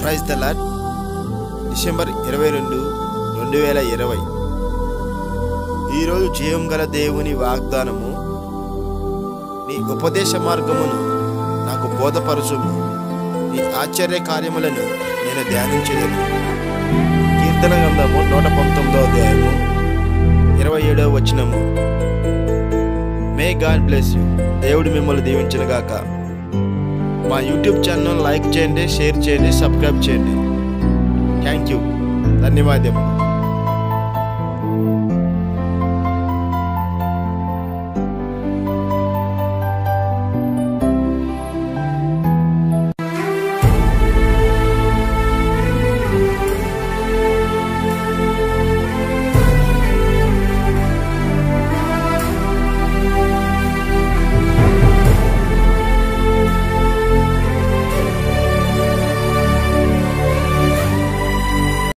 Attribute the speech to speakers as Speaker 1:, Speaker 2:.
Speaker 1: praise the lord December ఇరవై రెండు రెండు వేల ఇరవై ఈరోజు జీవం గల దేవుని వాగ్దానము నీ ఉపదేశ మార్గమును నాకు బోధపరచుము నీ ఆశ్చర్య కార్యములను నేను ధ్యానించలేను కీర్తన గ్రంథము నూట పంతొమ్మిదో అధ్యాయము ఇరవై ఏడవ వచనము మే గాడ్ బ్లెస్ యూ దేవుడు మిమ్మల్ని దీవించను గాక మా యూట్యూబ్ ఛానల్ లైక్ చేయండి షేర్ చేయండి సబ్స్క్రైబ్ చేయండి థ్యాంక్ యూ ధన్యవాదములు